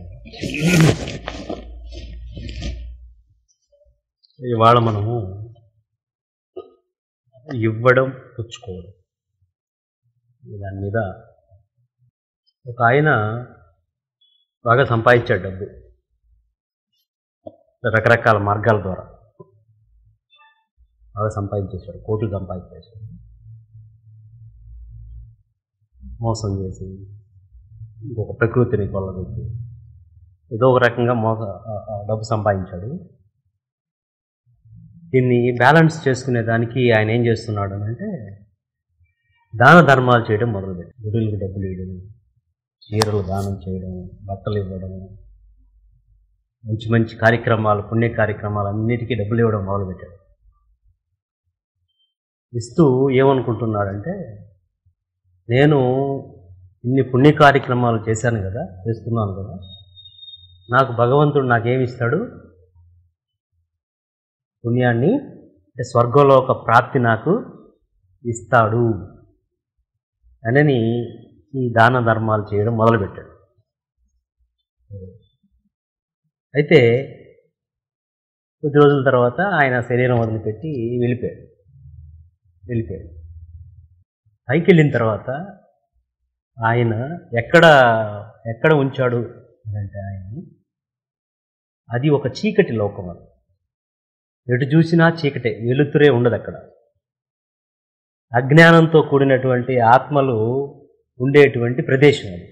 ఇవాళ మనము ఇవ్వడం పుచ్చుకోవడం దాని మీద ఒక ఆయన బాగా సంపాదించాడు డబ్బు రకరకాల మార్గాల ద్వారా బాగా సంపాదించేశాడు కోట్లు సంపాదించేశాడు మోసం చేసి ఇంకొక ప్రకృతిని కొల్లగొట్టి ఏదో ఒక రకంగా మోస ఆ- ఆ డబ్బు సంపాదించాడు దీన్ని బ్యాలెన్స్ చేసుకునే దానికి ఆయన ఏం చేస్తున్నాడు అని అంటే దాన ధర్మాలు చేయడం మొదలుపెట్టి గురువులకు డబ్బులు ఇవ్వడం చీరలు దానం చేయడం బట్టలు ఇవ్వడం మంచి మంచి కార్యక్రమాలు పుణ్య కార్యక్రమాలు అన్నిటికీ డబ్బులు ఇవ్వడం మొదలుపెట్టాడు ఇస్తూ ఏమనుకుంటున్నాడంటే నేను ఇన్ని పుణ్య కార్యక్రమాలు చేశాను కదా చేస్తున్నాను కదా నాకు భగవంతుడు నాకేమి ఇస్తాడు పుణ్యాన్ని అంటే స్వర్గలోక ప్రాప్తి నాకు ఇస్తాడు అనని ఈ దాన ధర్మాలు చేయడం మొదలుపెట్టాడు అయితే కొద్ది రోజుల తర్వాత ఆయన శరీరం వదిలిపెట్టి వెళ్ళిపోయాడు వెళ్ళిపోయాడు పైకి వెళ్ళిన తర్వాత ఆయన ఎక్కడ ఎక్కడ ఉంచాడు అని అంటే ఆయన్ని అది ఒక చీకటి లోకం అది ఎటు చూసినా చీకటే వెలుతురే ఉండదు అక్కడ అజ్ఞానంతో కూడినటువంటి ఆత్మలు ఉండేటువంటి ప్రదేశం అది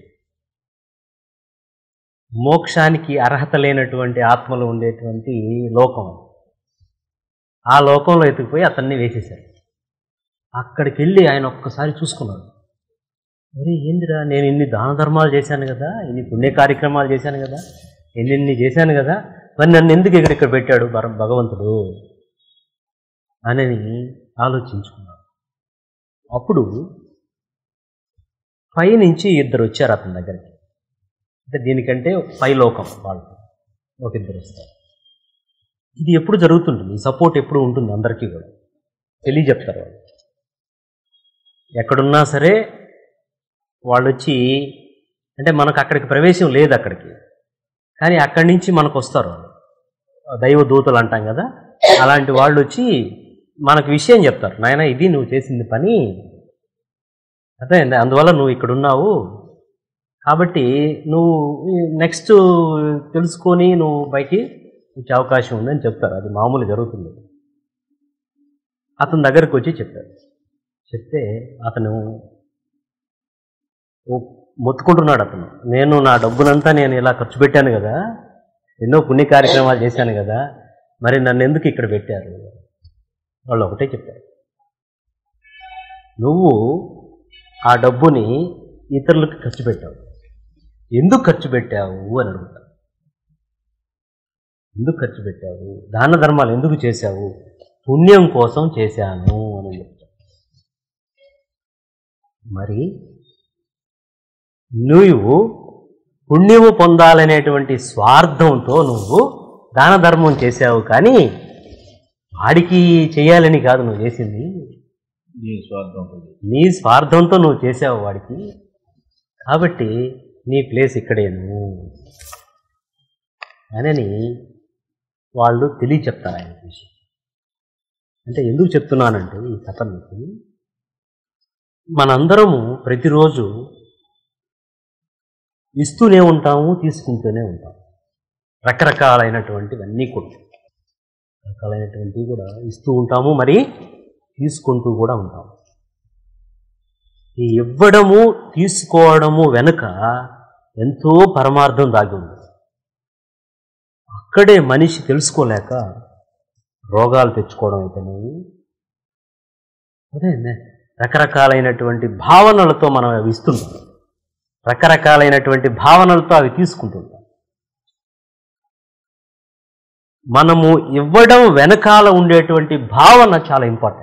మోక్షానికి అర్హత లేనటువంటి ఆత్మలు ఉండేటువంటి లోకం అది. ఆ లోకంలో ఎత్తుకుపోయి అతన్ని వేసేశారు అక్కడికి వెళ్ళి ఆయన ఒక్కసారి చూసుకున్నాడు మరి ఏందిరా నేను ఇన్ని దాన ధర్మాలు చేశాను కదా ఇన్ని పుణ్య కార్యక్రమాలు చేశాను కదా ఎన్నెన్ని చేశాను కదా మరి నన్ను ఎందుకు ఇక్కడ ఇక్కడ పెట్టాడు భర- భగవంతుడు అని ఆలోచించుకున్నాడు అప్పుడు పైనుంచి ఇద్దరు వచ్చారు అతని దగ్గరికి అంటే దీనికంటే పై లోకం వాళ్ళు ఒక ఇద్దరు వస్తారు ఇది ఎప్పుడు జరుగుతుంటుంది ఈ సపోర్ట్ ఎప్పుడు ఉంటుంది అందరికీ కూడా తెలియజెప్తారు వాళ్ళు ఎక్కడున్నా సరే వాళ్ళు వచ్చి అంటే మనకు అక్కడికి ప్రవేశం లేదు అక్కడికి కానీ అక్కడి నుంచి మనకు వస్తారు వాళ్ళు దైవ దూతలు అంటాం కదా అలాంటి వాళ్ళు వచ్చి మనకు విషయం చెప్తారు నాయన ఇది నువ్వు చేసింది పని అదే అందువల్ల నువ్వు ఇక్కడ ఉన్నావు కాబట్టి నువ్వు నెక్స్ట్ తెలుసుకొని నువ్వు బయటికి వచ్చే అవకాశం ఉందని చెప్తారు అది మామూలు జరుగుతుంది అతని దగ్గరకు వచ్చి చెప్పారు చెప్తే అతను ఓ- మొత్తుకుంటున్నాడు అతను నేను నా డబ్బునంతా నేను ఇలా ఖర్చు పెట్టాను కదా ఎన్నో పుణ్య కార్యక్రమాలు చేశాను కదా మరి నన్ను ఎందుకు ఇక్కడ పెట్టారు వాళ్ళు ఒకటే చెప్పారు నువ్వు ఆ డబ్బుని ఇతరులకు ఖర్చు పెట్టావు ఎందుకు ఖర్చు పెట్టావు అని అడుగుతా ఎందుకు ఖర్చు పెట్టావు దాన ధర్మాలు ఎందుకు చేశావు పుణ్యం కోసం చేశాను అని చెప్తావు మరి నువ్వు పుణ్యము పొందాలనేటువంటి స్వార్థంతో నువ్వు దాన ధర్మం చేశావు కానీ వాడికి చేయాలని కాదు నువ్వు చేసింది నీ స్వార్థం ఉంటుంది నీ స్వార్థంతో నువ్వు చేసావు వాడికి కాబట్టి నీ ప్లేస్ ఇక్కడేను అనని వాళ్ళు తెలియ చెప్తారు ఆయన విషయం అంటే ఎందుకు చెప్తున్నానంటే ఈ కథ మీకు మనందరము ప్రతిరోజు ఇస్తూనే ఉంటాము తీసుకుంటూనే ఉంటాం రకరకాలైనటువంటివన్నీ కూడా రకాలైనటువంటివి కూడా ఇస్తూ ఉంటాము మరి తీసుకుంటూ కూడా ఉంటాం ఈ ఇవ్వడము తీసుకోవడము వెనుక ఎంతో పరమార్థం దాగి ఉంది అక్కడే మనిషి తెలుసుకోలేక రోగాలు తెచ్చుకోవడం అయితేనేవి అదే రకరకాలైనటువంటి భావనలతో మనం అవి ఇస్తుంటాం రకరకాలైనటువంటి భావనలతో అవి తీసుకుంటుంటాం మనము ఇవ్వడం వెనకాల ఉండేటువంటి భావన చాలా ఇంపార్టెంట్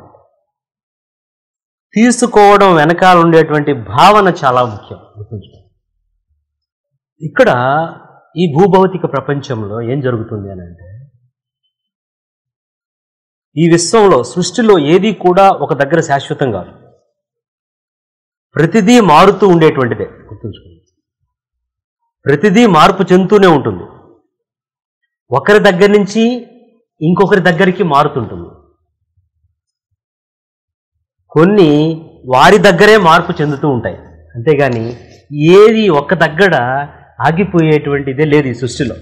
తీసుకోవడం వెనకాల ఉండేటువంటి భావన చాలా ముఖ్యం గుర్తుంచుకోండి ఇక్కడ ఈ భూభౌతిక ప్రపంచంలో ఏం జరుగుతుంది అని అంటే ఈ విశ్వంలో సృష్టిలో ఏది కూడా ఒక దగ్గర శాశ్వతం కాదు ప్రతిదీ మారుతూ ఉండేటువంటిదే గుర్తుంచుకోండి ప్రతిదీ మార్పు చెందుతూనే ఉంటుంది ఒకరి దగ్గర నుంచి ఇంకొకరి దగ్గరికి మారుతుంటుంది కొన్ని వారి దగ్గరే మార్పు చెందుతూ ఉంటాయి అంతేగాని ఏది ఒక్క దగ్గర ఆగిపోయేటువంటిదే లేదు ఈ సృష్టిలో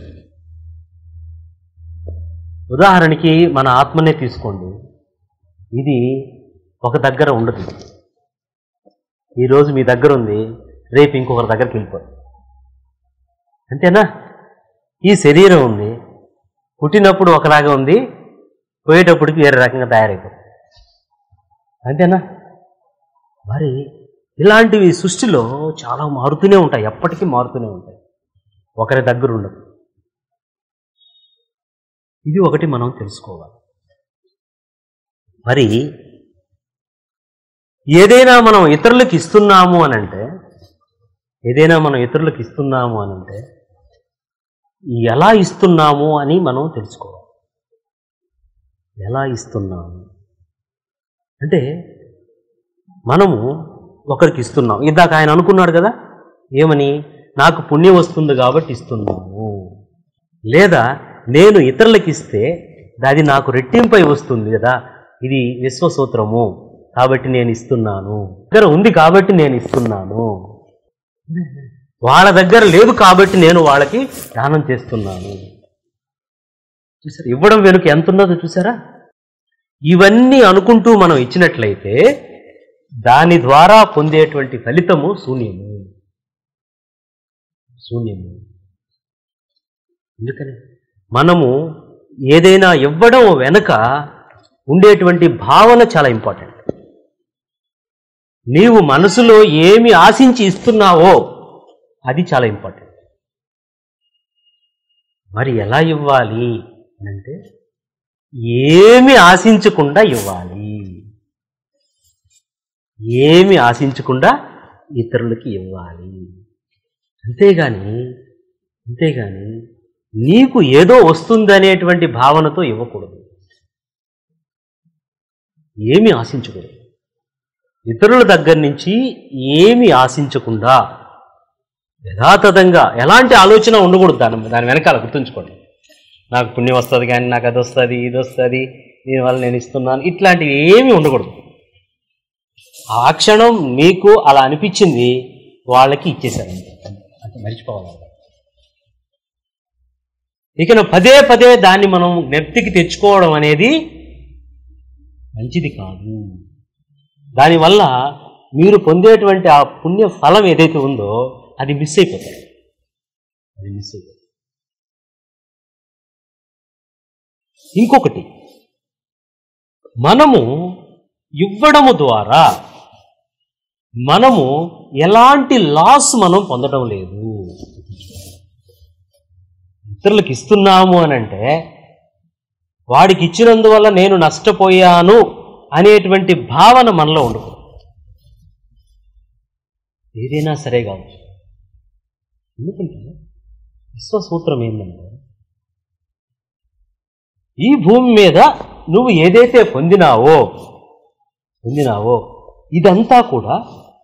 ఉదాహరణకి మన ఆత్మనే తీసుకోండి ఇది ఒక దగ్గర ఉండదు ఈరోజు మీ దగ్గర ఉంది రేపు ఇంకొకరి దగ్గరికి వెళ్ళిపోతుంది అంతేనా ఈ శరీరం ఉంది పుట్టినప్పుడు ఒకలాగా ఉంది పోయేటప్పటికి వేరే రకంగా తయారైపోతుంది అంతేనా మరి ఇలాంటివి సృష్టిలో చాలా మారుతూనే ఉంటాయి ఎప్పటికీ మారుతూనే ఉంటాయి ఒకరి దగ్గర ఉండదు ఇది ఒకటి మనం తెలుసుకోవాలి మరి ఏదైనా మనం ఇతరులకు ఇస్తున్నాము అని అంటే ఏదైనా మనం ఇతరులకు ఇస్తున్నాము అని అంటే ఎలా ఇస్తున్నాము అని మనం తెలుసుకోవాలి ఎలా ఇస్తున్నాము అంటే మనము ఒకరికి ఇస్తున్నాం ఇందాక ఆయన అనుకున్నాడు కదా ఏమని నాకు పుణ్యం వస్తుంది కాబట్టి ఇస్తున్నాము లేదా నేను ఇతరులకు ఇస్తే అది నాకు రెట్టింపై వస్తుంది కదా ఇది విశ్వసూత్రము కాబట్టి నేను ఇస్తున్నాను దగ్గర ఉంది కాబట్టి నేను ఇస్తున్నాను వాళ్ళ దగ్గర లేదు కాబట్టి నేను వాళ్ళకి దానం చేస్తున్నాను చూసారా ఇవ్వడం వెనుక ఎంత ఉన్నదో చూసారా ఇవన్నీ అనుకుంటూ మనం ఇచ్చినట్లయితే దాని ద్వారా పొందేటువంటి ఫలితము శూన్యము శూన్యము ఎందుకని మనము ఏదైనా ఇవ్వడం వెనుక ఉండేటువంటి భావన చాలా ఇంపార్టెంట్ నీవు మనసులో ఏమి ఆశించి ఇస్తున్నావో అది చాలా ఇంపార్టెంట్ మరి ఎలా ఇవ్వాలి అని అంటే ఏమి ఆశించకుండా ఇవ్వాలి ఏమి ఆశించకుండా ఇతరులకి ఇవ్వాలి అంతేగాని అంతేగాని నీకు ఏదో వస్తుందనేటువంటి భావనతో ఇవ్వకూడదు ఏమి ఆశించకూడదు ఇతరుల దగ్గర నుంచి ఏమి ఆశించకుండా యథాతథంగా ఎలాంటి ఆలోచన ఉండకూడదు దాని దాని వెనకాల గుర్తుంచుకోండి నాకు పుణ్యం వస్తుంది కానీ నాకు అది వస్తుంది ఇది వస్తుంది దీనివల్ల నేను ఇస్తున్నాను ఇట్లాంటివి ఏమీ ఉండకూడదు ఆ క్షణం మీకు అలా అనిపించింది వాళ్ళకి ఇచ్చేశారండి అంటే మర్చిపోవాలి ఇక పదే పదే దాన్ని మనం జ్ఞప్తికి తెచ్చుకోవడం అనేది మంచిది కాదు దానివల్ల మీరు పొందేటువంటి ఆ పుణ్య ఫలం ఏదైతే ఉందో అది మిస్ అయిపోతుంది అది మిస్ అయిపోతుంది ఇంకొకటి మనము ఇవ్వడము ద్వారా మనము ఎలాంటి లాస్ మనం పొందడం లేదు ఇతరులకు ఇస్తున్నాము అని అంటే వాడికి ఇచ్చినందువల్ల నేను నష్టపోయాను అనేటువంటి భావన మనలో ఉండకూడదు ఏదైనా సరే కావచ్చు ఎందుకంటే విశ్వసూత్రం ఏంటంటే ఈ భూమి మీద నువ్వు ఏదైతే పొందినావో పొందినావో ఇదంతా కూడా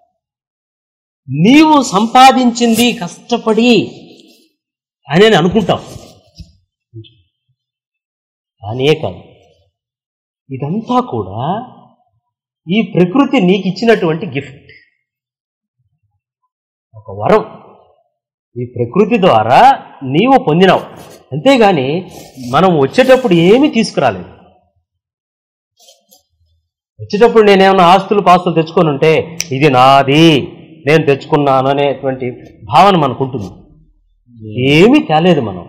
నీవు సంపాదించింది కష్టపడి అని నేను అనుకుంటావు అనే కాదు ఇదంతా కూడా ఈ ప్రకృతి నీకు ఇచ్చినటువంటి గిఫ్ట్ ఒక వరం ఈ ప్రకృతి ద్వారా నీవు పొందినావు అంతేగాని మనం వచ్చేటప్పుడు ఏమీ తీసుకురాలేదు వచ్చేటప్పుడు నేనేమన్నా ఆస్తులు పాస్తులు తెచ్చుకొని ఉంటే ఇది నాది నేను తెచ్చుకున్నాను అనేటువంటి భావన మనకు ఉంటుంది ఏమీ తేలేదు మనం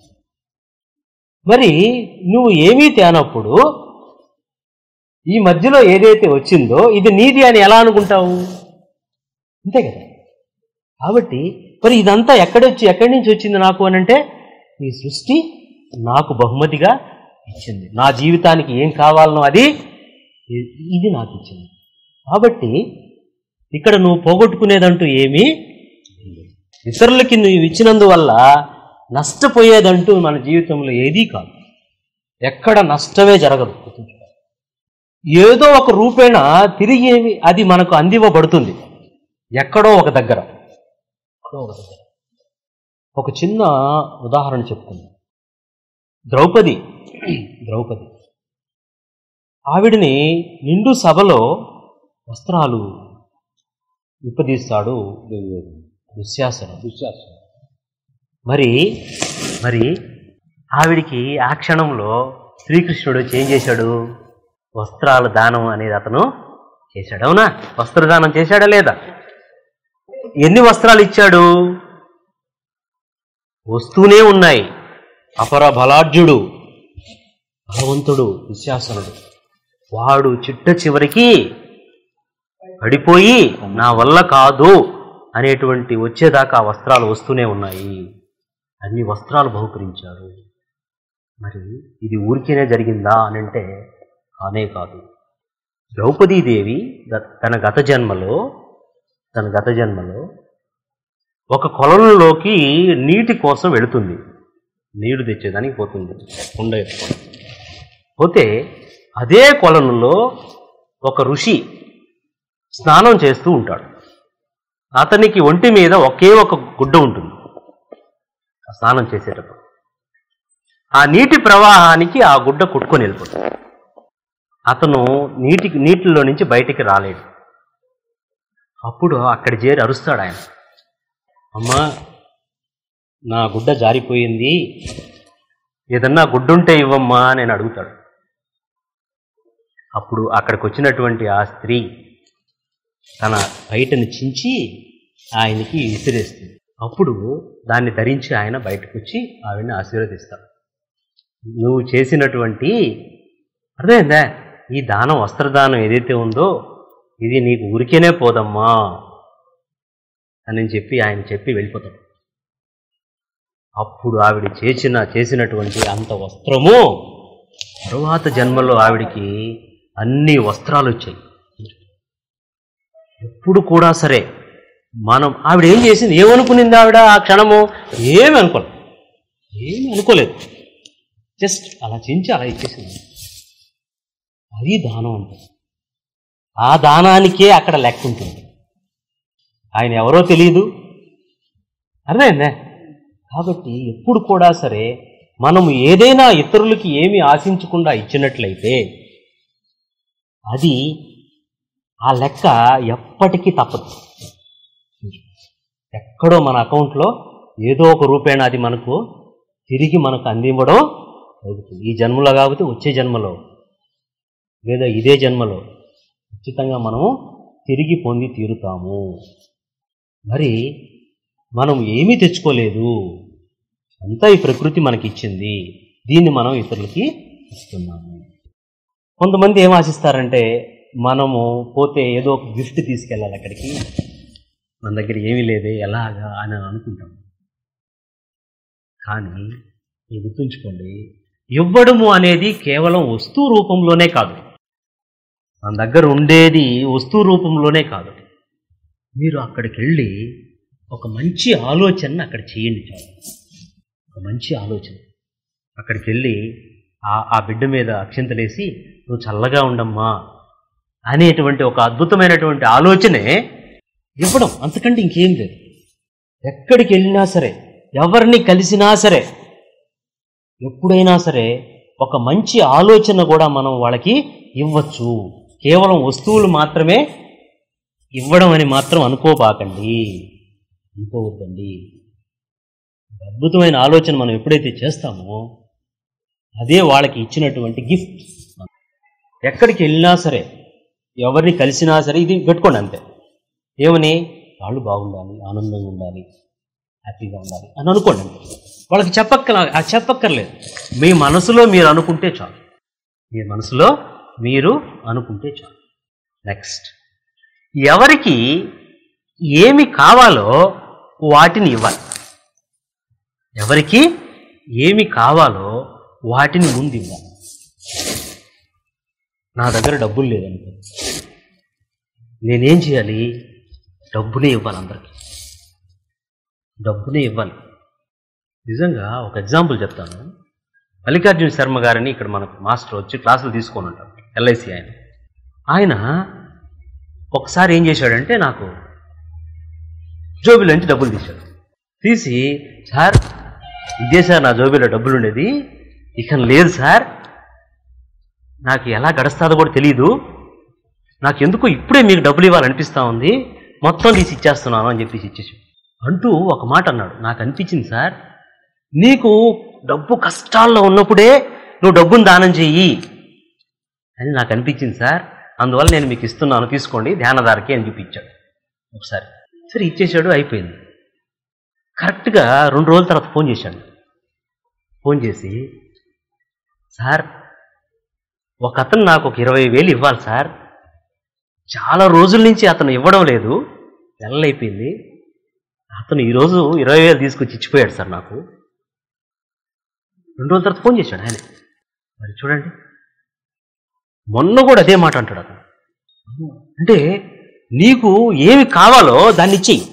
మరి నువ్వు ఏమీ తేనప్పుడు ఈ మధ్యలో ఏదైతే వచ్చిందో ఇది నీది అని ఎలా అనుకుంటావు అంతే కదా కాబట్టి మరి ఇదంతా ఎక్కడొచ్చి ఎక్కడి నుంచి వచ్చింది నాకు అని అంటే ఈ సృష్టి నాకు బహుమతిగా ఇచ్చింది నా జీవితానికి ఏం కావాలనో అది ఇ- ఇది నాకు ఇచ్చింది కాబట్టి ఇక్కడ నువ్వు పోగొట్టుకునేదంటూ ఏమీ లేదు. ఇతరులకి నువ్వు ఇచ్చినందువల్ల నష్టపోయేదంటూ మన జీవితంలో ఏదీ కాదు ఎక్కడ నష్టమే జరగదు గుర్తుంచుకో. ఏదో ఒక రూపేణ తిరిగి అది మనకు అందివ్వబడుతుంది ఎక్కడో ఒక దగ్గర ఎక్కడో ఒక దగ్గర ఒక చిన్న ఉదాహరణ చెప్తుంది ద్రౌపది ద్రౌపది ఆవిడని నిండు సభలో వస్త్రాలు విప్పదీస్తాడు దుశ్శాసనం దుశ్శాసనం మరి మరి ఆవిడికి ఆ క్షణంలో శ్రీకృష్ణుడు వచ్చి ఏం చేశాడు వస్త్రాల దానం అనేది అతను చేశాడు అవునా వస్త్రదానం చేశాడా లేదా ఎన్ని వస్త్రాలు ఇచ్చాడు వస్తూనే ఉన్నాయి అపర బలాఢ్యుడు బలవంతుడు దుశ్శాసనుడు వాడు చిట్ట చివరికి పడిపోయి నా వల్ల కాదు అనేటువంటి వచ్చేదాకా ఆ వస్త్రాలు వస్తూనే ఉన్నాయి అన్ని వస్త్రాలు బహుకరించారు మరి ఇది ఊరికేనే జరిగిందా అని అంటే కానే కాదు ద్రౌపదీదేవి గ- తన గత జన్మలో తన గత జన్మలో ఒక కొలంలోకి నీటి కోసం వెళుతుంది నీరు తెచ్చేదానికి పోతుంది కుండ ఎత్తుకొని పోతే అదే కొలనులో ఒక ఋషి స్నానం చేస్తూ ఉంటాడు అతనికి ఒంటి మీద ఒకే ఒక గుడ్డ ఉంటుంది ఆ స్నానం చేసేటప్పుడు ఆ నీటి ప్రవాహానికి ఆ గుడ్డ కొట్టుకొని వెళ్ళిపోతుంది అతను నీటికి నీటిలో నుంచి బయటికి రాలేడు అప్పుడు అక్కడ చేరి అరుస్తాడు ఆయన అమ్మా నా గుడ్డ జారిపోయింది ఏదన్నా గుడ్డుంటే ఇవ్వమ్మా అని నేను అడుగుతాడు అప్పుడు అక్కడికి వచ్చినటువంటి ఆ స్త్రీ తన బయటను చించి ఆయనకి విసిరేస్తుంది అప్పుడు దాన్ని ధరించి ఆయన బయటకు వచ్చి ఆవిడని ఆశీర్వదిస్తాడు నువ్వు చేసినటువంటి అర్థమైందా ఈ దానం వస్త్రదానం ఏదైతే ఉందో ఇది నీకు ఊరికేనే పోదమ్మా అని చెప్పి ఆయన చెప్పి వెళ్ళిపోతాడు అప్పుడు ఆవిడ చేసిన చేసినటువంటి అంత వస్త్రము తరువాత జన్మలో ఆవిడికి అన్ని వస్త్రాలు వచ్చాయి ఎప్పుడు కూడా సరే మనం ఆవిడ ఏం చేసింది ఏమనుకునింది ఆవిడ ఆ క్షణము ఏమి అనుకోలేదు ఏమి అనుకోలేదు జస్ట్ అలా చించి అలా ఇచ్చేసింది అది దానం అంటే ఆ దానానికే అక్కడ లెక్క ఉంటుంది ఆయన ఎవరో తెలియదు అర్థమైందే కాబట్టి ఎప్పుడు కూడా సరే మనము ఏదైనా ఇతరులకి ఏమి ఆశించకుండా ఇచ్చినట్లయితే అది ఆ లెక్క ఎప్పటికీ తప్పదు ఎక్కడో మన అకౌంట్లో ఏదో ఒక రూపేణ అది మనకు తిరిగి మనకు అందివ్వడం జరుగుతుంది ఈ జన్మలో కాకపోతే వచ్చే జన్మలో లేదా ఇదే జన్మలో ఖచ్చితంగా మనము తిరిగి పొంది తీరుతాము మరి మనం ఏమీ తెచ్చుకోలేదు అంతా ఈ ప్రకృతి మనకి ఇచ్చింది దీన్ని మనం ఇతరులకి ఇస్తున్నాము కొంతమంది ఏం ఆశిస్తారంటే మనము పోతే ఏదో ఒక గిఫ్ట్ తీసుకెళ్ళాలి అక్కడికి మన దగ్గర ఏమీ లేదే ఎలాగా అని అనుకుంటాం కానీ మీరు గుర్తుంచుకోండి ఇవ్వడము అనేది కేవలం వస్తువు రూపంలోనే కాదు మన దగ్గర ఉండేది వస్తువు రూపంలోనే కాదు మీరు అక్కడికి వెళ్ళి ఒక మంచి ఆలోచన అక్కడ చేయండి చాలు ఒక మంచి ఆలోచన అక్కడికి వెళ్ళి ఆ ఆ బిడ్డ మీద అక్షింతలేసి నువ్వు చల్లగా ఉండమ్మా అనేటువంటి ఒక అద్భుతమైనటువంటి ఆలోచనే ఇవ్వడం అంతకంటే ఇంకేం లేదు ఎక్కడికి వెళ్ళినా సరే ఎవరిని కలిసినా సరే ఎప్పుడైనా సరే ఒక మంచి ఆలోచన కూడా మనం వాళ్ళకి ఇవ్వచ్చు కేవలం వస్తువులు మాత్రమే ఇవ్వడం అని మాత్రం అనుకోబాకండి అనుకోవద్దండి అద్భుతమైన ఆలోచన మనం ఎప్పుడైతే చేస్తామో అదే వాళ్ళకి ఇచ్చినటువంటి గిఫ్ట్ ఎక్కడికి వెళ్ళినా సరే ఎవరిని కలిసినా సరే ఇది పెట్టుకోండి అంతే ఏమని వాళ్ళు బాగుండాలి ఆనందంగా ఉండాలి హ్యాపీగా ఉండాలి అని అనుకోండి అంతే వాళ్ళకి చెప్పక్కల ఆ చెప్పక్కర్లేదు మీ మనసులో మీరు అనుకుంటే చాలు మీ మనసులో మీరు అనుకుంటే చాలు నెక్స్ట్ ఎవరికి ఏమి కావాలో వాటిని ఇవ్వాలి ఎవరికి ఏమి కావాలో వాటిని ముందు ఇవ్వాలి నా దగ్గర డబ్బులు లేదనుకో నేనేం చేయాలి డబ్బునే ఇవ్వాలి అందరికి డబ్బునే ఇవ్వాలి నిజంగా ఒక ఎగ్జాంపుల్ చెప్తాను మల్లికార్జున శర్మ గారిని ఇక్కడ మనకు మాస్టర్ వచ్చి క్లాసులు తీసుకొని ఉంటారు ఎల్ఐసి ఆయన ఆయన ఒకసారి ఏం చేశాడంటే నాకు జోబిలో నుంచి డబ్బులు తీశాడు తీసి సార్ ఇదే సార్ నా జోబీలో డబ్బులు ఉండేది ఇక లేదు సార్ నాకు ఎలా గడుస్తుందో కూడా తెలియదు నాకు ఎందుకో ఇప్పుడే మీకు డబ్బులు ఇవ్వాలనిపిస్తా ఉంది మొత్తం తీసి ఇచ్చేస్తున్నాను అని చెప్పేసి ఇచ్చేసి అంటూ ఒక మాట అన్నాడు నాకు అనిపించింది సార్ నీకు డబ్బు కష్టాల్లో ఉన్నప్పుడే నువ్వు డబ్బును దానం చెయ్యి అని నాకు అనిపించింది సార్ అందువల్ల నేను మీకు ఇస్తున్నాను తీసుకోండి ధ్యానధారకి అని చెప్పి ఇచ్చాడు ఒకసారి సరే ఇచ్చేసాడు అయిపోయింది కరెక్ట్గా రెండు రోజుల తర్వాత ఫోన్ చేశాడు ఫోన్ చేసి సార్ ఒక అతను నాకు ఒక ఇరవై వేలు ఇవ్వాలి సార్ చాలా రోజుల నుంచి అతను ఇవ్వడం లేదు నెలలైపోయింది అతను ఈరోజు ఇరవై వేలు తీసుకొచ్చి ఇచ్చిపోయాడు సార్ నాకు రెండు రోజుల తర్వాత ఫోన్ చేశాడు ఆయన మరి చూడండి మొన్న కూడా అదే మాట అంటాడు అతను అంటే నీకు ఏమి కావాలో దాన్ని ఇచ్చేయి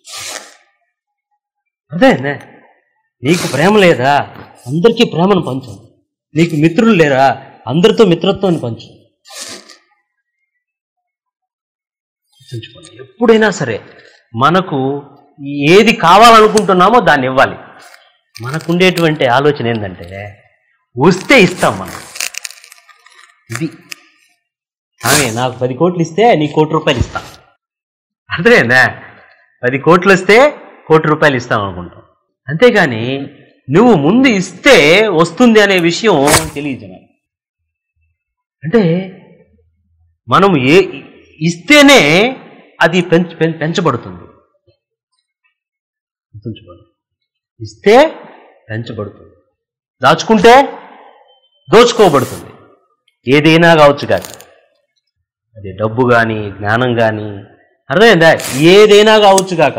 అదేనే నీకు ప్రేమ లేదా అందరికీ ప్రేమను పంచు నీకు మిత్రులు లేరా అందరితో మిత్రత్వాన్ని పంచు గుర్తుంచుకోండి ఎప్పుడైనా సరే మనకు ఏది కావాలనుకుంటున్నామో దాన్ని ఇవ్వాలి మనకుండేటువంటి ఆలోచన ఏంటంటే వస్తే ఇస్తాం మనం ఇది ఆమె నాకు పది కోట్లు ఇస్తే నీ కోటి రూపాయలు ఇస్తా అర్థమైందా పది కోట్లు వస్తే కోటి రూపాయలు ఇస్తాం అనుకుంటాం అంతేగాని నువ్వు ముందు ఇస్తే వస్తుంది అనే విషయం తెలియదు నాకు అంటే మనం ఏ ఇస్తేనే అది పెంచ పెం- పెంచబడుతుంది గుర్తుంచుకోండి ఇస్తే పెంచబడుతుంది దాచుకుంటే దోచుకోబడుతుంది ఏదైనా కావచ్చు కాక అది డబ్బు కానీ జ్ఞానం కానీ అర్థమైందా ఏదైనా కావచ్చు కాక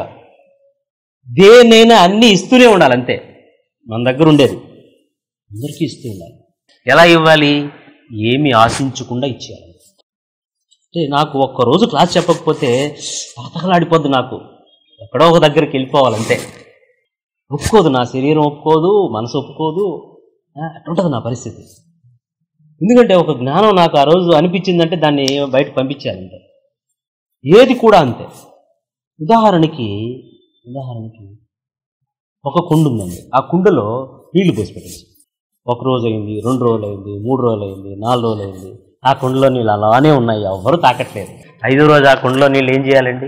దేన్నైనా అన్నీ ఇస్తూనే ఉండాలి అంతే మన దగ్గర ఉండేది అందరికీ ఇస్తూ ఉండాలి ఎలా ఇవ్వాలి ఏమి ఆశించకుండా ఇచ్చేయాలి అంటే నాకు ఒక్క రోజు క్లాస్ చెప్పకపోతే పాతకలాడిపోద్ది నాకు ఎక్కడో ఒక దగ్గరికి వెళ్ళిపోవాలంతే ఒప్పుకోదు నా శరీరం ఒప్పుకోదు మనసు ఒప్పుకోదు ఆ, అట్లుంటుంది నా పరిస్థితి ఎందుకంటే ఒక జ్ఞానం నాకు ఆ రోజు అనిపించిందంటే దాన్ని బయట పంపించాలంటే ఏది కూడా అంతే ఉదాహరణకి ఉదాహరణకి ఒక కుండ ఉందండి ఆ కుండలో నీళ్లు పోసి పెట్టేసి ఒక రోజు అయింది రెండు రోజులు అయింది మూడు రోజులు అయింది నాలుగు రోజులు అయింది ఆ కుండలో నీళ్ళు అలానే ఉన్నాయి ఎవరు తాకట్లేదు ఐదో రోజు ఆ కుండలో నీళ్ళు ఏం చేయాలండి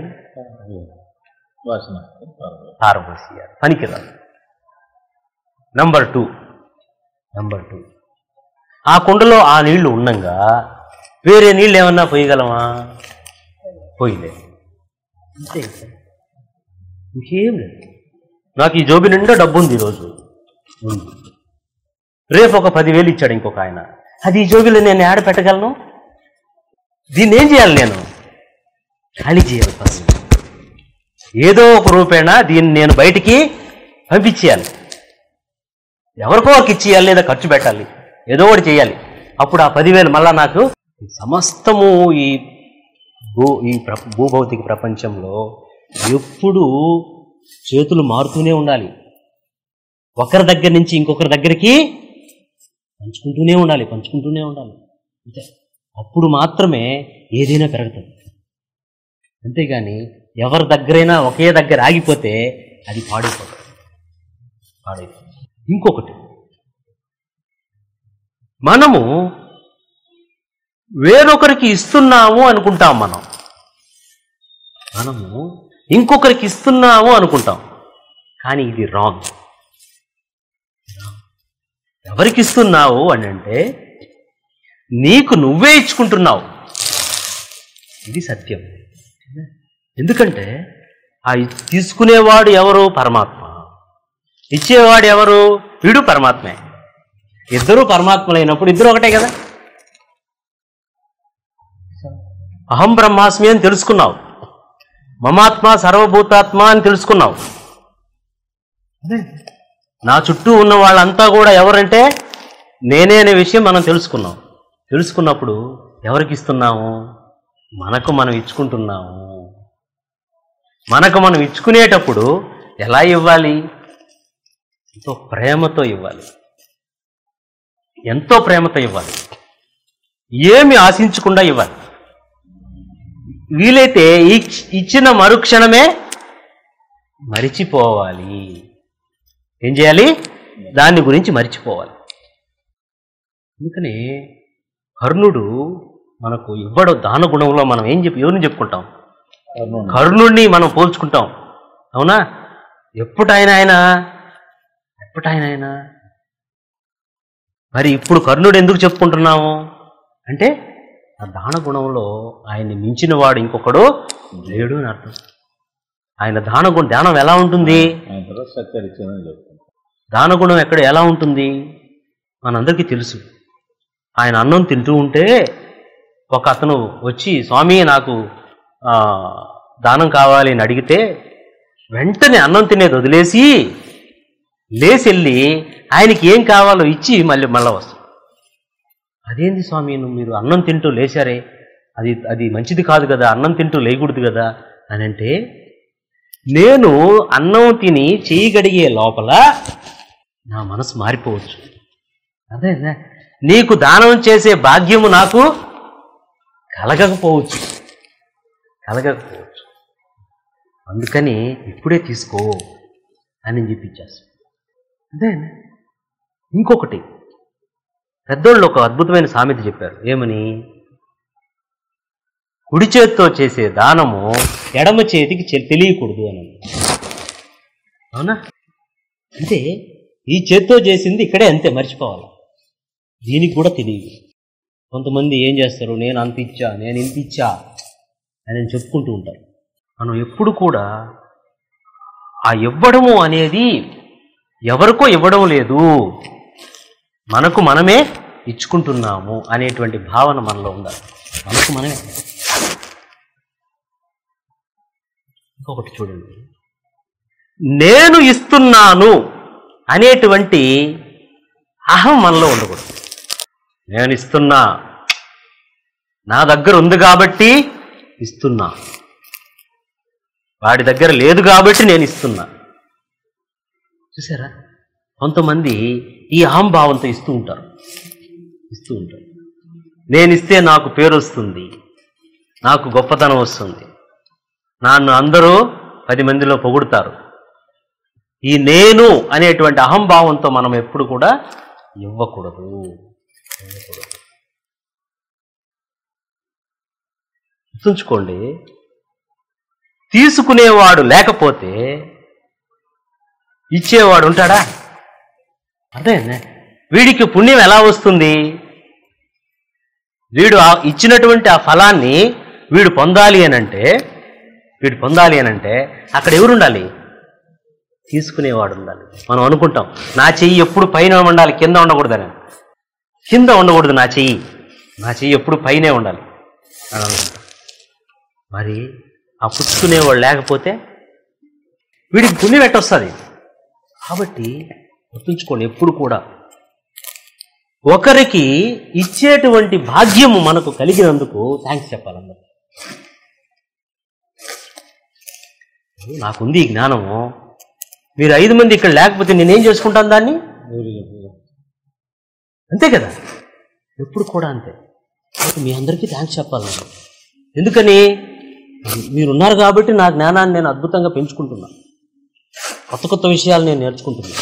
వాసన పారబోసేయాలి పనికిరాదు నంబర్ టూ నంబర్ టూ ఆ కుండలో ఆ నీళ్లు ఉండంగా వేరే నీళ్ళు ఏమన్నా పోయగలమా పోయలేదు అంతే ఇంకా. ఇంకేం లేదు నాకు ఈ జోబి నిండా డబ్బు ఉంది ఈరోజు ఉంది రేపు ఒక పదివేలు ఇచ్చాడు ఇంకొక ఆయన అది ఈ జోబిలో నేను యాడ పెట్టగలను దీన్ని ఏం చేయాలి నేను ఖాళీ చేయాలి ఫస్ట్ ఏదో ఒక రూపేణ దీన్ని నేను బయటికి పంపించేయాలి ఎవరికో ఒకరికి ఇచ్చేయాలి లేదా ఖర్చు పెట్టాలి ఏదో ఒకటి చేయాలి అప్పుడు ఆ పదివేలు మళ్ళా నాకు ఈ సమస్తము ఈ భూ ఈ ప్ర భూభౌతిక ప్రపంచంలో ఎప్పుడూ చేతులు మారుతూనే ఉండాలి ఒకరి దగ్గర నుంచి ఇంకొకరి దగ్గరికి పంచుకుంటూనే ఉండాలి పంచుకుంటూనే ఉండాలి అంతే అప్పుడు మాత్రమే ఏదైనా పెరుగుతుంది అంతేగాని ఎవరి దగ్గరైనా ఒకే దగ్గర ఆగిపోతే అది పాడైపోతుంది పాడైపోతుంది ఇంకొకటి మనము వేరొకరికి ఇస్తున్నాము అనుకుంటాం మనం మనము ఇంకొకరికి ఇస్తున్నాము అనుకుంటాం కానీ ఇది రాంగ్ ఎవరికి ఇస్తున్నావు అని అంటే నీకు నువ్వే ఇచ్చుకుంటున్నావు ఇది సత్యం ఎందుకంటే ఆ ఇ- తీసుకునేవాడు ఎవరు పరమాత్మ ఇచ్చేవాడు ఎవరు వీడు పరమాత్మే ఇద్దరు పరమాత్మలైనప్పుడు ఇద్దరు ఒకటే కదా అహం బ్రహ్మాస్మి అని తెలుసుకున్నావు మమాత్మ సర్వభూతాత్మ అని తెలుసుకున్నావు అదే. నా చుట్టూ ఉన్న వాళ్ళంతా కూడా ఎవరంటే నేనే అనే విషయం మనం తెలుసుకున్నాం తెలుసుకున్నప్పుడు ఎవరికి ఇస్తున్నాము మనకు మనం ఇచ్చుకుంటున్నాము మనకు మనం ఇచ్చుకునేటప్పుడు ఎలా ఇవ్వాలి ఎంతో ప్రేమతో ఇవ్వాలి ఎంతో ప్రేమతో ఇవ్వాలి ఏమి ఆశించకుండా ఇవ్వాలి వీలైతే ఈ ఇచ్చిన మరుక్షణమే మరిచిపోవాలి ఏం చేయాలి దాని గురించి మరిచిపోవాలి అందుకని కర్ణుడు మనకు ఇవ్వడు దాన గుణంలో మనం ఏం చెప్పి ఎవరిని చెప్పుకుంటాం కర్ణుడు. కర్ణుడిని మనం పోల్చుకుంటాం అవునా ఎప్పుడైనా ఆయన ఎప్పుడైనా ఆయన మరి ఇప్పుడు కర్ణుడు ఎందుకు చెప్పుకుంటున్నాము అంటే ఆ దాన గుణంలో ఆయన్ని మించిన వాడు ఇంకొకడు లేడు అని అర్థం ఆయన దాన గుణం ధ్యానం ఎలా ఉంటుంది ఆయన తర్వాత సత్యరిచ్చిందని చెప్తాను దాన గుణం ఎక్కడ ఎలా ఉంటుంది మనందరికీ తెలుసు ఆయన అన్నం తింటూ ఉంటే ఒక అతను వచ్చి స్వామి నాకు ఆ, దానం కావాలి అని అడిగితే వెంటనే అన్నం తినేది వదిలేసి లేచి వెళ్ళి ఆయనకి ఏం కావాలో ఇచ్చి మళ్ళీ మళ్ళా వస్తాం అదేంది స్వామి నువ్వు మీరు అన్నం తింటూ లేచారే అది అది మంచిది కాదు కదా అన్నం తింటూ లేకూడదు కదా అని అంటే నేను అన్నం తిని చేయగడిగే లోపల నా మనసు మారిపోవచ్చు అదే అదే. నీకు దానం చేసే భాగ్యము నాకు కలగకపోవచ్చు కలగకపోవచ్చు అందుకని ఇప్పుడే తీసుకో అని చెప్పించేస్తాను అదే ఇంకొకటి పెద్దోళ్ళు ఒక అద్భుతమైన సామెత చెప్పారు ఏమని కుడి చేత్తో చేసే దానము ఎడమ చేతికి చె- తెలియకూడదు అని అవునా అంటే ఈ చేత్తో చేసింది ఇక్కడే అంతే మర్చిపోవాలి దీనికి కూడా తెలియదు కొంతమంది ఏం చేస్తారు నేను అంత ఇచ్చా నేను ఇంత ఇచ్చా అని చెప్పుకుంటూ ఉంటారు మనం ఎప్పుడు కూడా ఆ ఇవ్వడము అనేది ఎవరికో ఇవ్వడం లేదు మనకు మనమే ఇచ్చుకుంటున్నాము అనేటువంటి భావన మనలో ఉండాలి మనకు మనమే ఇంకొకటి చూడండి నేను ఇస్తున్నాను అనేటువంటి అహం మనలో ఉండకూడదు నేను ఇస్తున్నా నా దగ్గర ఉంది కాబట్టి ఇస్తున్నా వాడి దగ్గర లేదు కాబట్టి నేను ఇస్తున్నా చూసారా కొంతమంది ఈ అహంభావంతో ఇస్తూ ఉంటారు ఇస్తూ ఉంటారు నేను ఇస్తే నాకు పేరు వస్తుంది నాకు గొప్పతనం వస్తుంది నన్ను అందరూ పది మందిలో పొగుడుతారు ఈ నేను అనేటువంటి అహంభావంతో మనం ఎప్పుడు కూడా ఇవ్వకూడదు ఇవ్వకూడదు గుర్తుంచుకోండి తీసుకునేవాడు లేకపోతే ఇచ్చేవాడు ఉంటాడా అదే వీడికి పుణ్యం ఎలా వస్తుంది వీడు ఆ ఇచ్చినటువంటి ఆ ఫలాన్ని వీడు పొందాలి అని అంటే వీడు పొందాలి అని అంటే అక్కడ ఎవరు ఉండాలి తీసుకునేవాడు ఉండాలి మనం అనుకుంటాం నా చెయ్యి ఎప్పుడు పైన ఉండాలి కింద ఉండకూడదని కింద ఉండకూడదు నా చెయ్యి నా చెయ్యి ఎప్పుడు పైనే ఉండాలి అని అనుకుంటాం మరి ఆ పుచ్చుకునేవాడు లేకపోతే వీడికి పుణ్యం ఎట్టొస్తుంది కాబట్టి గుర్తుంచుకోండి ఎప్పుడు కూడా ఒకరికి ఇచ్చేటువంటి భాగ్యము మనకు కలిగినందుకు థ్యాంక్స్ చెప్పాలందరూ నాకుంది ఈ జ్ఞానము మీరు ఐదు మంది ఇక్కడ లేకపోతే నేనేం చేసుకుంటాను దాన్ని ఎవరు చెప్పు అంతే కదా ఎప్పుడు కూడా అంతే కాబట్టి మీ అందరికీ థ్యాంక్స్ చెప్పాలి నేను ఎందుకని మీరున్నారు కాబట్టి నా జ్ఞానాన్ని నేను అద్భుతంగా పెంచుకుంటున్నా కొత్త కొత్త విషయాలు నేను నేర్చుకుంటున్నా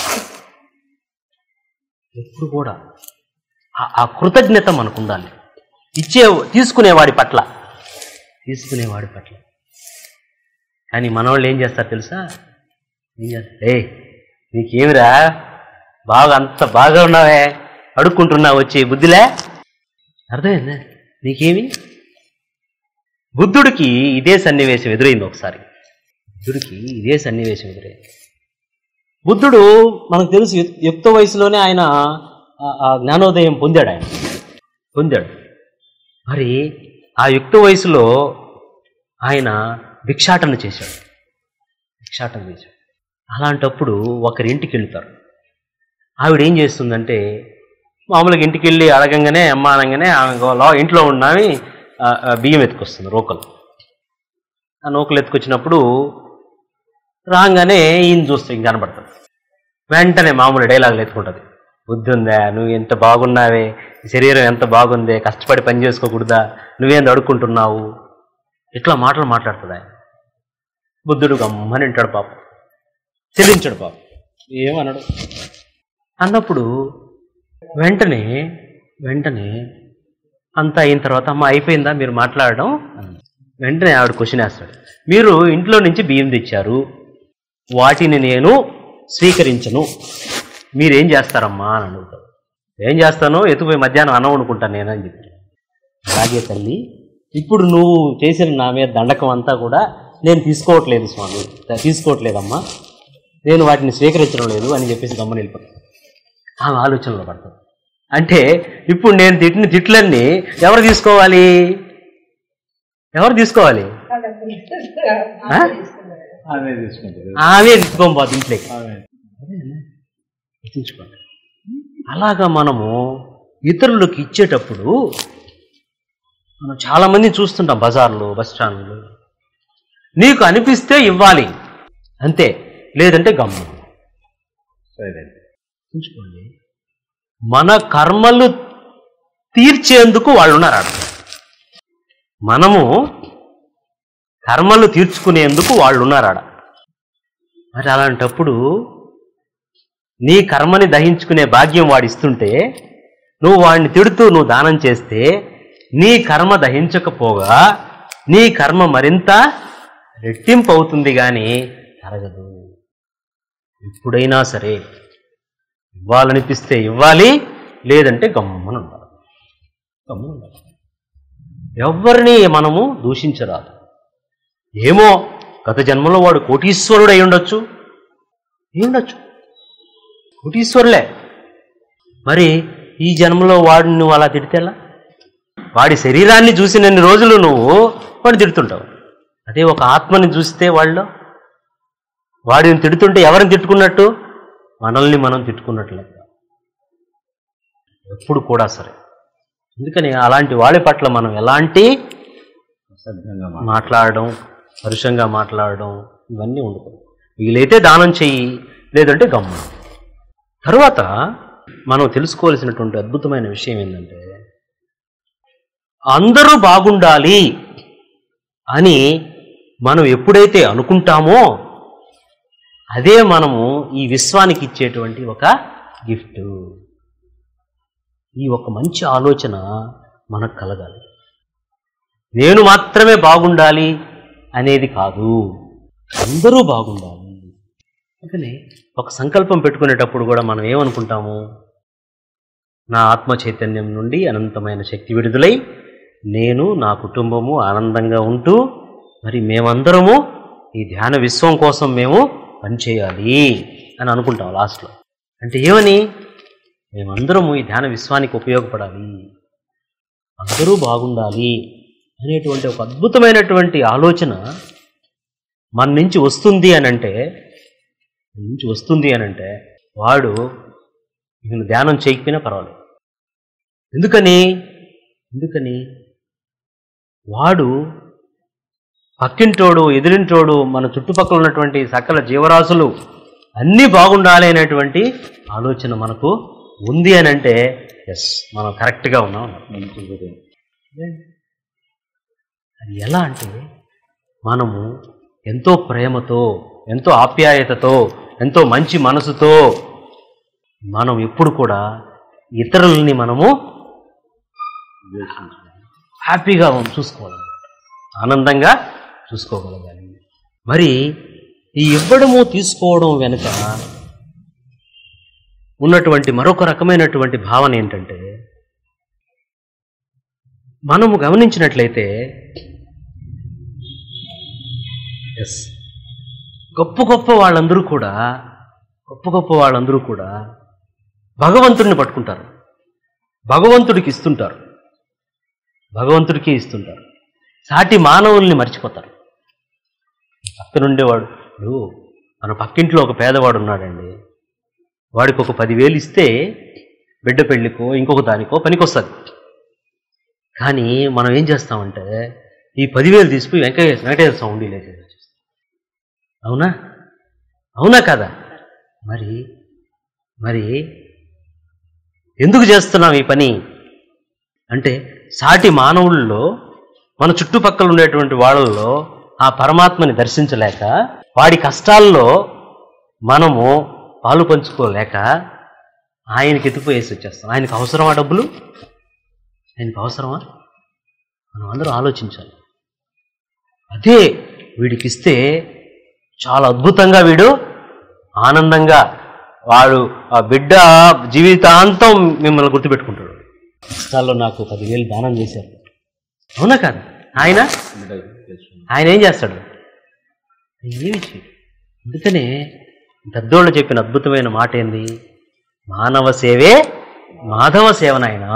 ఎప్పుడు కూడా ఆ- ఆ కృతజ్ఞత మనకు ఉండాలి ఇచ్చే తీసుకునేవాడి పట్ల తీసుకునేవాడి పట్ల కానీ మనవాళ్ళు ఏం చేస్తారు తెలుసా ఏం చేస్తారు ఏ నీకేమిరా బాగా అంత బాగా ఉన్నావే అడుక్కుంటున్నావు వచ్చి బుద్ధిలే అర్థమైందా నీకేమి బుద్ధుడికి ఇదే సన్నివేశం ఎదురైంది ఒకసారి బుద్ధుడికి ఇదే సన్నివేశం ఎదురైంది బుద్ధుడు మనకు తెలుసు యు- యుక్త వయసులోనే ఆయన ఆ- ఆ జ్ఞానోదయం పొందాడు ఆయన పొందాడు మరి ఆ యుక్త వయసులో ఆయన భిక్షాటన చేశాడు భిక్షాటన చేశాడు అలాంటప్పుడు ఒకరి ఇంటికి వెళ్తారు ఆవిడ ఏం చేస్తుందంటే మామూలుగా ఇంటికి వెళ్ళి అడగంగానే అమ్మ అనగానే ఆమె లో- ఇంట్లో ఉన్నామి ఆ, ఆ, బియ్యం ఎత్తుకొస్తుంది రోకలు ఆ నూకలు ఎత్తుకొచ్చినప్పుడు రాగానే ఈయన చూస్తే ఇంక కనబడతాడు వెంటనే మామూలు డైలాగులు ఎత్తుకుంటుంది బుద్ధి ఉందా నువ్వు ఎంత బాగున్నావే నీ శరీరం ఎంత బాగుందే కష్టపడి పని చేసుకోకూడదా నువ్వేంది అడుక్కుంటున్నావు ఇట్లా మాటలు మాట్లాడుతుంది ఆయన బుద్ధుడు గమ్మని వింటాడు పాపం చెల్లించడు పాపం ఏమనడు అన్నప్పుడు వెంటనే వెంటనే అంతా అయిన తర్వాత అమ్మ అయిపోయిందా మీరు మాట్లాడడం అన్నాడు. వెంటనే ఆవిడ క్వశ్చన్ వేస్తాడు మీరు ఇంట్లో నుంచి బియ్యం తెచ్చారు వాటిని నేను స్వీకరించను మీరేం చేస్తారమ్మా అని అడుగుతాడు ఏం చేస్తానో ఎత్తుపోయి మధ్యాహ్నం అన్నం వండుకుంటాను నేనని చెప్పి అలాగే తల్లి ఇప్పుడు నువ్వు చేసిన నా మీద దండకం అంతా కూడా నేను తీసుకోవట్లేదు స్వామి తీసుకోవట్లేదమ్మా నేను వాటిని స్వీకరించడం లేదు అని చెప్పేసి గమ్మని వెళ్ళిపోతాను ఆమె ఆలోచనలో పడతాను అంటే ఇప్పుడు నేను తిట్టిన తిట్లన్నీ ఎవరు తీసుకోవాలి ఎవరు తీసుకోవాలి ఆ? ఆమె తీసుకుంటారు ఆమె తీసుకోబోదు ఇంట్లోకి ఆమె గుర్తుంచుకోండి అలాగా మనము ఇతరులకు ఇచ్చేటప్పుడు మనం చాలా మందిని చూస్తుంటాం బజార్లో బస్ స్టాండ్లో నీకు అనిపిస్తే ఇవ్వాలి అంతే లేదంటే గమ్ము సరే గుర్తుంచుకోండి మన కర్మలు తీర్చేందుకు వాళ్ళు ఉన్నారు ఆడ మనము కర్మలు తీర్చుకునేందుకు వాళ్ళు ఉన్నారు ఆడ మరి అలాంటప్పుడు నీ కర్మని దహించుకునే భాగ్యం వాడిస్తుంటే నువ్వు వాడిని తిడుతూ నువ్వు దానం చేస్తే నీ కర్మ దహించకపోగా నీ కర్మ మరింత రెట్టింపు అవుతుంది కానీ తరగదు ఎప్పుడైనా సరే ఇవ్వాలనిపిస్తే ఇవ్వాలి లేదంటే గమ్మన ఉండాలి గమ్మన ఉండాలి ఎవరిని మనము దూషించరాదు ఏమో గత జన్మలో వాడు కోటీశ్వరుడు అయి ఉండొచ్చు అయి ఉండొచ్చు కోటీశ్వరులే మరి ఈ జన్మలో వాడిని నువ్వు అలా తిడితేలా వాడి శరీరాన్ని చూసినన్ని రోజులు నువ్వు వాడిని తిడుతుంటావు అదే ఒక ఆత్మని చూస్తే వాళ్ళు వాడిని తిడుతుంటే ఎవరిని తిట్టుకున్నట్టు మనల్ని మనం తిట్టుకున్నట్లు లెక్క. ఎప్పుడు కూడా సరే అందుకని అలాంటి వాళ్ళ పట్ల మనం ఎలాంటి అసభ్యంగా మాట మాట్లాడడం పరుషంగా మాట్లాడడం ఇవన్నీ ఉండకూడదు వీలైతే దానం చెయ్యి లేదంటే గమ్ము తరువాత మనం తెలుసుకోవాల్సినటువంటి అద్భుతమైన విషయం ఏంటంటే అందరూ బాగుండాలి అని మనం ఎప్పుడైతే అనుకుంటామో అదే మనము ఈ విశ్వానికి ఇచ్చేటువంటి ఒక గిఫ్ట్ ఈ ఒక మంచి ఆలోచన మనకు కలగాలి నేను మాత్రమే బాగుండాలి అనేది కాదు అందరూ బాగుండాలి అందుకని ఒక సంకల్పం పెట్టుకునేటప్పుడు కూడా మనం ఏమనుకుంటాము నా ఆత్మ చైతన్యం నుండి అనంతమైన శక్తి విడుదలై నేను నా కుటుంబము ఆనందంగా ఉంటూ మరి మేమందరము ఈ ధ్యాన విశ్వం కోసం మేము పనిచేయాలి అని అనుకుంటాం లాస్ట్లో అంటే ఏమని మేమందరము ఈ ధ్యాన విశ్వానికి ఉపయోగపడాలి అందరూ బాగుండాలి అనేటువంటి ఒక అద్భుతమైనటువంటి ఆలోచన మన నుంచి వస్తుంది అని అంటే మన నుంచి వస్తుంది అని అంటే వాడు నేను ధ్యానం చేయకపోయినా పర్వాలేదు ఎందుకని ఎందుకని వాడు పక్కింటోడు ఎదిరింటోడు మన చుట్టుపక్కల ఉన్నటువంటి సకల జీవరాశులు అన్నీ బాగుండాలి అనేటువంటి ఆలోచన మనకు ఉంది అని అంటే ఎస్ మనం కరెక్ట్గా ఉన్నాం మంచి గురి అది ఎలా అంటే మనము ఎంతో ప్రేమతో ఎంతో ఆప్యాయతతో ఎంతో మంచి మనసుతో మనం ఎప్పుడు కూడా ఇతరులని మనము హ్యాపీగా చూసుకోవాలి ఆనందంగా చూసుకోగలగాలి మరి ఈ ఇవ్వడము తీసుకోవడం వెనుక ఉన్నటువంటి మరొక రకమైనటువంటి భావన ఏంటంటే మనము గమనించినట్లయితే ఎస్ గొప్ప గొప్ప వాళ్ళందరూ కూడా గొప్ప గొప్ప వాళ్ళందరూ కూడా భగవంతుడిని పట్టుకుంటారు భగవంతుడికి ఇస్తుంటారు భగవంతుడికి ఇస్తుంటారు సాటి మానవుల్ని మర్చిపోతారు పక్కనుండేవాడు ఇప్పుడు మన పక్కింట్లో ఒక పేదవాడు ఉన్నాడండి వాడికి ఒక పదివేలు ఇస్తే బిడ్డ పెళ్ళికో ఇంకొక దానికో పనికొస్తుంది కానీ మనం ఏం చేస్తామంటే ఈ పదివేలు తీసుకుని వెంకటేశ్వర వెంకటేశ్వర స్వామి ఉండి లేదు అవునా అవునా కదా మరి మరి ఎందుకు చేస్తున్నాం ఈ పని అంటే సాటి మానవుల్లో మన చుట్టుపక్కల ఉండేటువంటి వాళ్ళల్లో ఆ పరమాత్మని దర్శించలేక వాడి కష్టాల్లో మనము పాలు పంచుకోలేక ఆయనకి ఎత్తుపోయేసి వచ్చేస్తాం ఆయనకు అవసరమా డబ్బులు ఆయనకు అవసరమా మనం అందరూ ఆలోచించాలి అదే వీడికి ఇస్తే చాలా అద్భుతంగా వీడు ఆనందంగా వాడు ఆ బిడ్డ జీవితాంతం మిమ్మల్ని గుర్తుపెట్టుకుంటాడు కష్టాల్లో నాకు పదివేలు దానం చేశారు అవునా కాదు ఆయన ఆయన ఏం చేస్తాడు ఏమి చేయడు అందుకనే పెద్దోళ్ళు చెప్పిన అద్భుతమైన మాట ఏంది మానవ సేవే మాధవ సేవ నాయన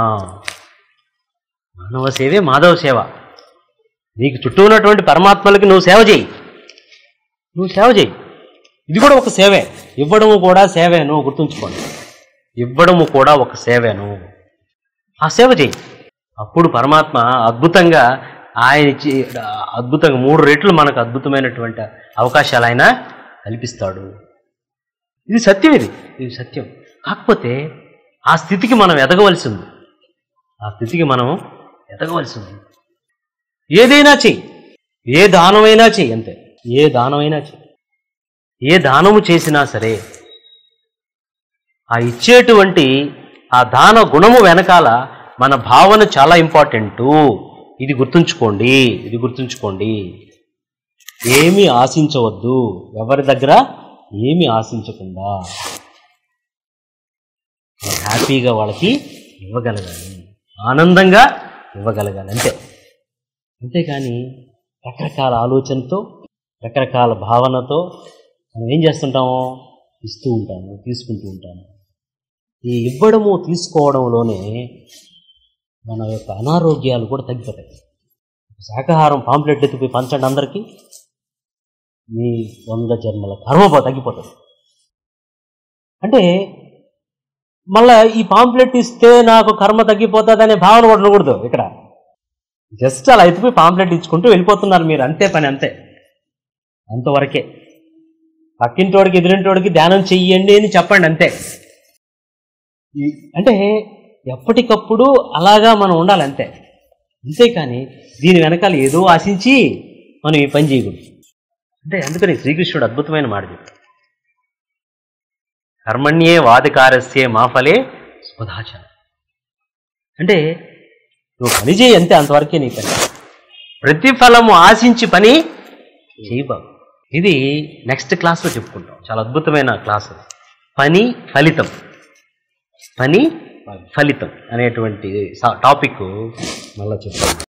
మానవ సేవే మాధవ సేవ నీకు చుట్టూ ఉన్నటువంటి పరమాత్మలకి నువ్వు సేవ చేయి నువ్వు సేవ చేయి ఇది కూడా ఒక సేవే ఇవ్వడము కూడా సేవేను గుర్తుంచుకోండి ఇవ్వడము కూడా ఒక సేవేను ఆ సేవ చేయి అప్పుడు పరమాత్మ అద్భుతంగా ఆయన ఇచ్చి అద్భుతంగా మూడు రెట్లు మనకు అద్భుతమైనటువంటి అవకాశాలు ఆయన కల్పిస్తాడు ఇది సత్యం ఇది ఇది సత్యం కాకపోతే ఆ స్థితికి మనం ఎదగవలసి ఉంది ఆ స్థితికి మనం ఎదగవలసి ఉంది ఏదైనా చెయ్యి ఏ దానమైనా చెయ్యి అంతే ఏ దానమైనా చెయ్యి ఏ దానము చేసినా సరే ఆ ఇచ్చేటువంటి ఆ దాన గుణము వెనకాల మన భావన చాలా ఇంపార్టెంటు ఇది గుర్తుంచుకోండి ఇది గుర్తుంచుకోండి ఏమీ ఆశించవద్దు ఎవరి దగ్గర ఏమీ ఆశించకుండా హ్యాపీగా వాళ్ళకి ఇవ్వగలగాలి ఆనందంగా ఇవ్వగలగాలి అంతే అంతేకాని రకరకాల ఆలోచనతో రకరకాల భావనతో మనం ఏం చేస్తుంటాము ఇస్తూ ఉంటాము తీసుకుంటూ ఉంటాము ఈ ఇవ్వడము తీసుకోవడంలోనే మన యొక్క అనారోగ్యాలు కూడా తగ్గిపోతాయి శాకాహారం పాంప్లెట్ ఎత్తిపోయి పంచండి అందరికీ మీ వంద జన్మల కర్మ తగ్గిపోతుంది అంటే మళ్ళా ఈ పాంప్లెట్ ఇస్తే నాకు కర్మ తగ్గిపోతుంది అనే భావన కూడా ఉండకూడదు ఇక్కడ జస్ట్ అలా ఎత్తిపోయి పాంప్లెట్ ఇచ్చుకుంటూ వెళ్ళిపోతున్నారు మీరు అంతే పని అంతే అంతవరకే పక్కింటోడికి ఎదురింటోడికి ధ్యానం చెయ్యండి అని చెప్పండి అంతే ఈ- అంటే ఎప్పటికప్పుడు అలాగా మనం ఉండాలి అంతే అంతేకాని దీని వెనకాల ఏదో ఆశించి మనం ఈ పని చేయకూడదు అంటే అందుకని శ్రీకృష్ణుడు అద్భుతమైన మాట చెప్పాడు కర్మణ్యే వాదికారస్యే మాఫలే స్వధాచన అంటే నువ్వు పని చేయి అంతే అంతవరకే నీ పని ప్రతిఫలము ఆశించి పని చేయి బాబు ఇది నెక్స్ట్ క్లాస్లో చెప్పుకుంటాం చాలా అద్భుతమైన క్లాస్ అది. పని ఫలితం పని ఫలితం అనేటువంటి టాపిక్ మళ్ళీ చెప్తాను